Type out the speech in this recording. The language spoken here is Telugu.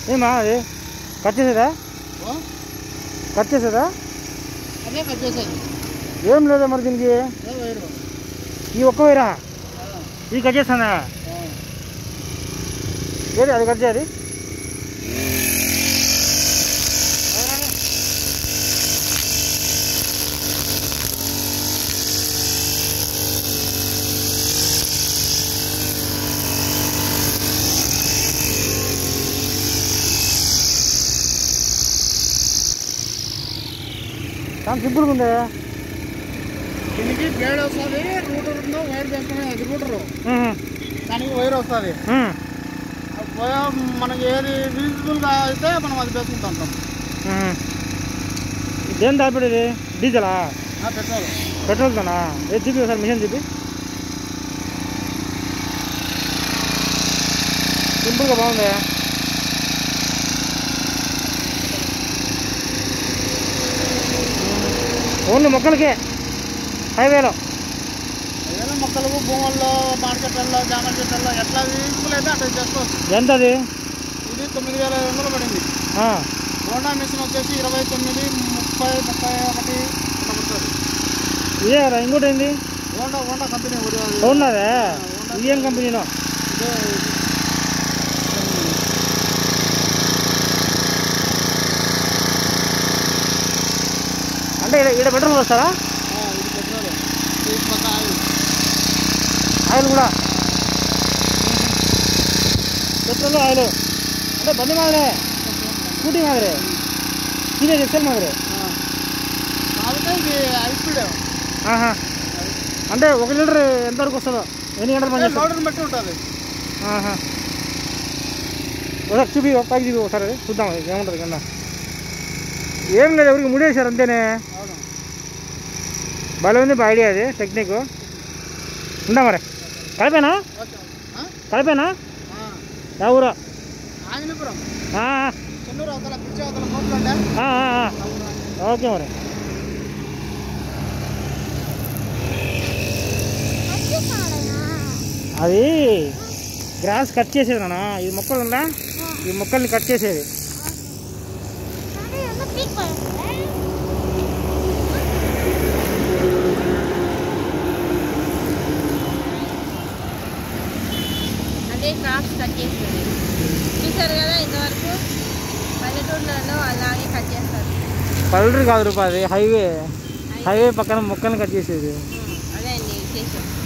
ఏమా అది కట్ చేసేదా ఓ, కట్ చేసేదా అదే కట్ చేసేది ఏం లేదా మరి దీనికి అదే వైరు ఈ ఒక్క వైరా ఆ, ఇది కట్ చేస్తానా ఆ. ఏది అది కట్ చేయాలి చాలా సింపుల్గా ఉంది దీనికి బ్లేడ్ వస్తుంది రూటర్ ఉందో వైర్ పెంచుకునే అది రూటరు ఉహు. దానికి వైర్ వస్తుంది ఉమ్. మనకి ఏది విజిబుల్గా అయితే మనం అది పెట్టుకుంటూ ఉంటాం ఉహు. ఇదేం దాపడేది డీజిలా ఆ, పెట్రోల్ పెట్రోల్తోనా ఏది చూపి ఒకసారి మిషన్ చూపి సింపుల్గా బాగుంది ఓన్లీ మొక్కలకే హైవేలో ఏదైనా మొక్కలకు భూముల్లో మామిడి చెట్లలో జామ చెట్లలో ఎట్లా విజిబుల్ అయితే అట్లా చేసుకోవచ్చు ఎంత అది ఇది తొమ్మిది వేల ఐదు వందలు పడింది ఆ, హోండా మిషన్ వచ్చేసి ఇరవై తొమ్మిది ముప్పై ముప్పై ఒకటి అట్లా పడుతుంది ఇదే రా ఇంకోటి ఏంది హోండా హోండా కంపెనీ ఒకటి అది. ఉన్నదే ఇది ఏం కంపెనీనో ఇదే అంటే ఇక్కడ ఇక్కడ పెట్రోల్ వస్తారా ఆ, ఇది పెట్రోల్ ఇది కొత్త ఆయిల్ ఆయిల్ కూడా పెట్రోల్ ఆయిల్ అంటే బండి మాదిరే స్కూటీ మాదిరే ఇదే ఎక్సెల్ మాదిరే ఆ. కాకపోతే ఇది హై స్పీడ్ ఆహా అంటే ఒక లీటర్ ఎంతవరకు వస్తుందో ఎన్ని గంటలు పని చేస్తుంది లోడర్ని బట్టి ఉంటుంది ఆహా ఒకసారి చూపి పైకి చూపి ఒకసారి చూద్దాం అది ఏముంటుంది కింద ఏం లేదు ఎవరికి ముడేశారు అంతేనే అవును భలే ఉంది బా ఐడియా అది టెక్నిక్ ఉందా మరి కలిపేనా ఓకే ఆ? కలిపేనా ఆ. యా ఊరా ఆంజనేయపురం ఆ, చెన్నూరు అవతల పిచ్చి అవతల కోపలండి ఆ, ఆ, ఆ. ఓకే మరి అది గ్రాస్ కట్ చేసేది నాన్న ఈ మొక్కలు ఉందా ఈ మొక్కల్ని కట్ చేసేది అదే క్రాఫ్ట్ కట్ చేస్తుంది చూసారు కదా ఇంతవరకు పల్లెటూర్లలో అలాగే కట్ చేస్తారు పల్లెటూరు కాదు రూపాయి అది హైవే హైవే పక్కన మొక్కల్ని కట్ చేసేది ఉమ్, అదే అండి విశేషం